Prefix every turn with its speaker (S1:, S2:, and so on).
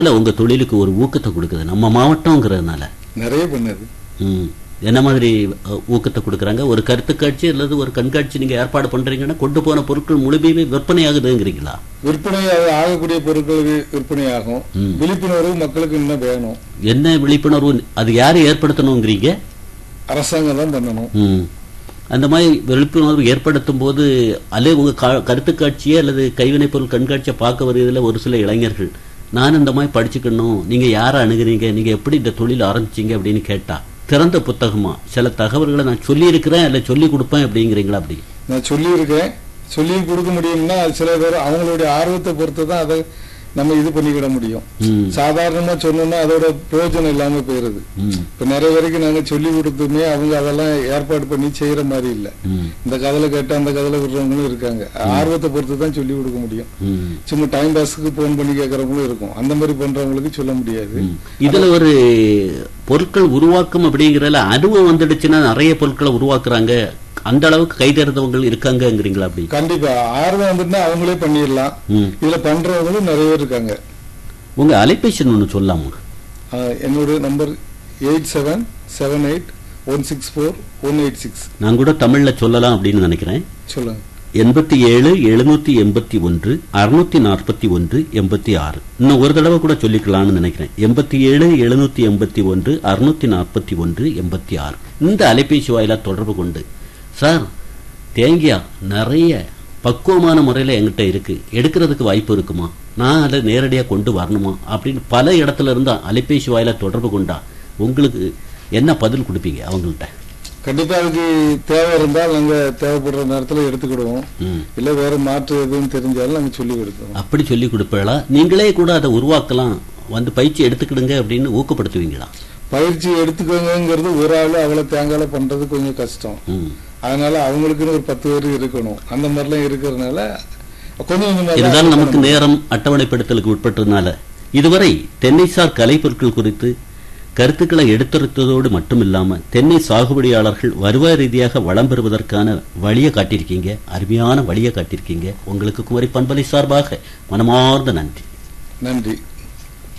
S1: இல்ல உங்க தொழிலுக்கு ஒரு ஊக்கத்தை கொடுக்குது நம்ம மாவட்டம்ங்கிறதுனால
S2: நிறைய பண்ணுது
S1: ம். என்ன மாதிரி அ, ஊக்கத்தை கொடுக்குறாங்க ஒரு கருத்து காட்சி அல்லது ஒரு கண்காட்சி நீங்க ஏற்பாடு பண்றீங்கன்னா கொண்டு போன பொருட்கள் முழுமையுமே விற்பனை ஆகுதுங்கிறீங்களா
S2: விற்பனை ஆக- ஆகக்கூடிய பொருட்கள் வி- விற்பனை ஆகும் விழிப்புணர்வு மக்களுக்கு இன்னும் வேணும்
S1: என்ன விழிப்புணர்வு அது யாரு ஏற்படுத்தணுங்கிறீங்க
S2: அரசாங்கம் தான் பண்ணணும்
S1: ம். அந்த மாதிரி விழிப்புணர்வு ஏற்படுத்தும் போது அல்லது உங்க கா- கருத்து காட்சியே அல்லது கைவினைப் பொருள் கண்காட்சியை பார்க்க வருவதில் ஒரு சில இளைஞர்கள் நான் இந்த மாதிரி படிச்சுக்கணும் நீங்க யாரை அணுகுறீங்க நீங்க எப்படி இந்த தொழில் ஆரம்பிச்சீங்க அப்படின்னு கேட்டா திறந்த புத்தகமா சில தகவல்களை நான் சொல்லியிருக்கிறேன் இல்லை சொல்லி கொடுப்பேன் அப்படிங்கிறீங்களா அப்படி
S2: நான் சொல்லியிருக்கேன் சொல்லி கொடுக்க முடியும்னா அது சில பேர் அவங்களுடைய ஆர்வத்தை பொறுத்து தான் அதை நம்ம இது பண்ணிக்கிட முடியும்
S1: ம்.
S2: சாதாரணமா சொன்னோம்னா அதோட பிரயோஜனம் இல்லாம போயிருது
S1: ம்.
S2: இப்ப நிறைய பேருக்கு நாங்க சொல்லி கொடுத்துமே அவங்க அதெல்லாம் ஏற்பாடு பண்ணி செய்யற மாதிரி இல்ல
S1: ம்.
S2: இந்த கதையில கேட்டு அந்த கதையில விடுறவங்களும் இருக்காங்க ஆர்வத்தை பொறுத்து தான் சொல்லி கொடுக்க முடியும்
S1: ம்.
S2: சும்மா டைம் பாஸ்க்கு போன் பண்ணி கேட்கறவங்களும் இருக்கும் அந்த மாதிரி பண்றவங்களுக்கு சொல்ல முடியாது
S1: ம். இதுல ஒரு பொருட்கள் உருவாக்கம் அப்படிங்கறதுல அனுபவம் வந்துடுச்சுன்னா நிறைய பொருட்களை உருவாக்குறாங்க அந்த அளவுக்கு கைதேர்ந்தவங்க இருக்காங்கங்கிறீங்களா அப்படி
S2: கண்டிப்பா ஆர்வம் வந்துட்டுனா அவங்களே பண்ணிடலாம்
S1: ம்.
S2: இதுல பண்றவங்களும் நிறைய பேர் இருக்காங்க
S1: உங்க அலைபேசி ஒன்று சொல்லாமா
S2: ஆஹ் என்னோட number eight seven seven eight one six four one eight six
S1: நான் கூட தமிழ்ல சொல்லலாம் அப்படின்னு நினைக்கிறேன்
S2: சொல்லுங்க
S1: எண்பத்தி ஏழு எழுநூத்தி எண்பத்தி ஒன்று அறுநூத்தி நாற்பத்தி ஒன்று எண்பத்தி ஆறு இன்னும் ஒரு தடவை கூட சொல்லிக்கலாம்னு நினைக்கிறேன் எண்பத்தி ஏழு எழுநூத்தி எண்பத்தி ஒன்று அறுநூத்தி நாற்பத்தி ஒன்று எண்பத்தி ஆறு இந்த அலைபேசி வாயிலா தொடர்பு கொண்டு சார் தேங்காய் நிறைய பக்குவமான முறையில் என்கிட்ட இருக்கு எடுக்கிறதுக்கு வாய்ப்பு இருக்குமா நான் அதை நேரடியாக கொண்டு வரணுமா அப்படின்னு பல இடத்துல இருந்தா அலைபேசி வாயிலா தொடர்பு கொண்டா உங்களுக்கு என்ன பதில் கொடுப்பீங்க அவங்கள்ட்ட
S2: கண்டிப்பா அதுக்கு தேவை இருந்தால் நாங்க தேவைப்படுற நேரத்துல எடுத்துக்கிடுவோம்
S1: ம்.
S2: இல்ல வேற மாற்று எதுவும் தெரிஞ்சாலும் நாங்க சொல்லி கொடுப்போம்
S1: அப்படி சொல்லி கொடுப்பீங்களா நீங்களே கூட அதை உருவாக்கலாம் வந்து பயிற்சி எடுத்துக்கிடுங்க அப்படின்னு ஊக்கப்படுத்துவீங்களா
S2: பயிற்சி எடுத்துக்கோங்கிறது ஒரு ஆளு அவ்வளவு தேங்காயில பண்றது கொஞ்சம் கஷ்டம்
S1: ம்.
S2: அதனால அவங்களுக்குன்னு ஒரு பத்து பேர் இருக்கணும் அந்த மாதிரிலாம் இருக்கிறதுனால கொஞ்சம் கொஞ்சமா தான்
S1: இருந்தாலும் நமக்கு நேரம் அட்டவணைப்படுத்தலுக்கு உட்பட்டதுனால இதுவரை தென்னைசார் கலைப்பொருட்கள் குறித்து கருத்துக்களை எடுத்துரைத்ததோடு மட்டுமில்லாம தென்னை சாகுபடியாளர்கள் வருவாய் ரீதியாக வளம் பெறுவதற்கான வழியை காட்டியிருக்கீங்க அருமையான வழியை காட்டியிருக்கீங்க உங்களுக்கு குமரி பண்பலை சார்பாக மனமார்ந்த நன்றி
S2: நன்றி